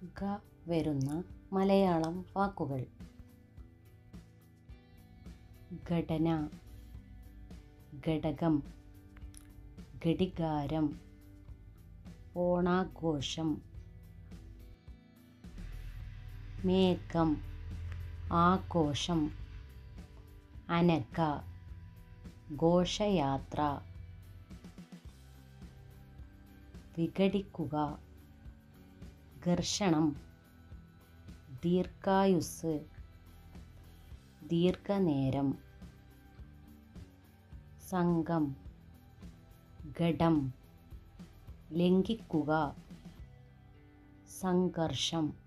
ഗ വരുന്ന മലയാളം വാക്കുകൾ ഘടന ഘടകം ഘടികാരം ഓണാഘോഷം മേഘം ആഘോഷം അനക്ക ഘോഷയാത്ര വിഘടിക്കുക ഘർഷണം ദീർഘായുസ് ദീർഘനേരം സംഘം ഘടം ലംഘിക്കുക സംഘർഷം